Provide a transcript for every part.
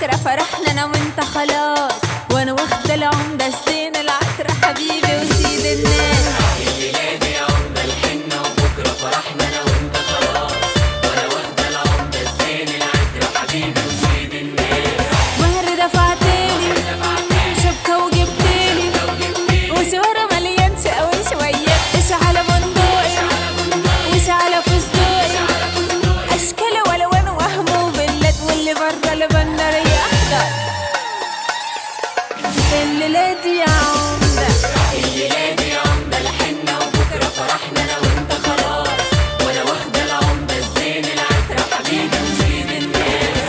بكرة فرحنا انا وانت خلاص وانا واخدة العمدة الزين العطر حبيبي وسيد الناس الليلة يا عمدة الحنة وبكرة فرحنا أنا وأنت خلاص وأنا واخدة العمدة الزين العطر حبيبي وسيد الناس مهر دفعتلي شبكة وجبتلي وشهرة مليان شقاوي شوية ايش على بندقي وش على فستقي اشكال والوان وهم وبلاد واللي بره البندرية احضر الليلة دي يا عمدة الليلة يا عمدة الحنة وبكرة فرحنا أنا وأنت خلاص وأنا واخدة العمدة الزين العطر حبيبي وسيد الناس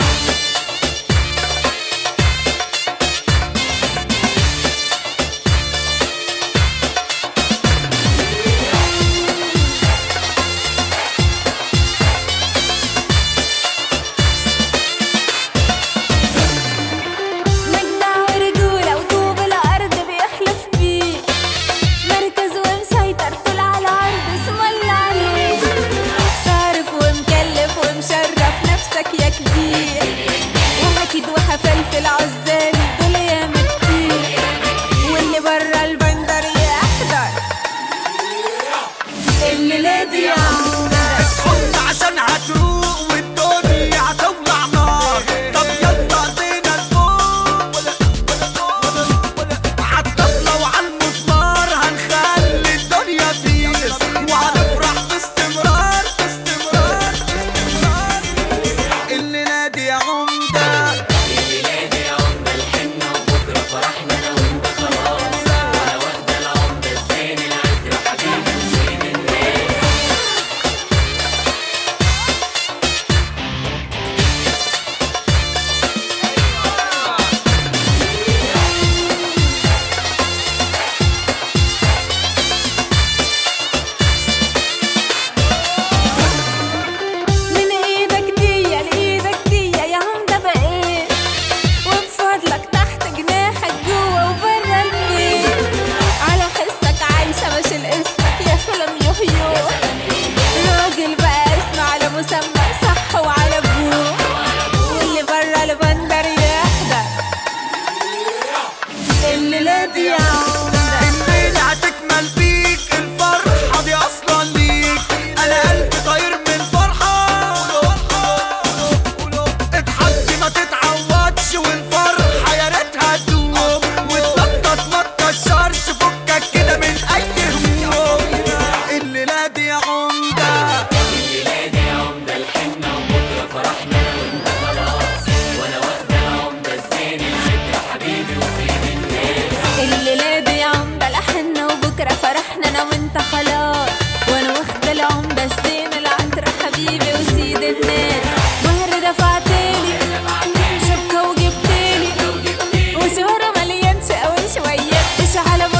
مجدع ورجولة وطوب الأرض بيحلف بيه مركز ومسيطر طول على العرض اسم الله عليه صارف ومكلف ومشرف نفسك يا كبير وأكيد وحفلفل عزالي دول ياما كتير واللي برا البندر يحضر الليلة دي يا عمر اصحوا عشان هتروق والدنيا هتولع نار طب يلا ايدينا لفوق ولا ولا ولا عالطبلة وعلى المزمار هنخلي الدنيا بيس وهنفرح باستمرار باستمرار باستمرار الليلة دي يا عمدة الليلة يا عمدة الحنة وبكرة فرحنا أنا وأنت خلاص وأنا واخدة العمدة الزين العطر حبيبي وسيد الناس من ايدك دي لايدك دي يا عمدة بقيت وبفضلك تحت جناحك جوه وبره البيت على حسك عايشة بشيل اسمك يا سلام يحيو راجل بقى اسم على مسمى صح وعلى ابوه واللي بره البندر يحضر الليلة دي يا عمدة الليلة هتكمل بيك الفرحة دي أصلا ليك أنا قلبي طاير من الفرحة اضحك ما تتعودش والفرحة يا ريتها تدوم وتنطط ما تكشرش فكك كده من أي هموم الليلة دي يا عمدة الليلة يا عمدة الحنة وبكرة فرحنا أنا وأنت خلاص وأنا واخدة العمدة الزين العطر حبيبي وسيد الناس الليلة دي يا عمدة لحنا وبكرة فرحنا انا وانت خلاص وانا واخدة العمدة الزين العطر حبيبي وسيد الناس مهر دفعتلي شبكة وجبتلي وشهرة مليان شقاوي شوية ايش على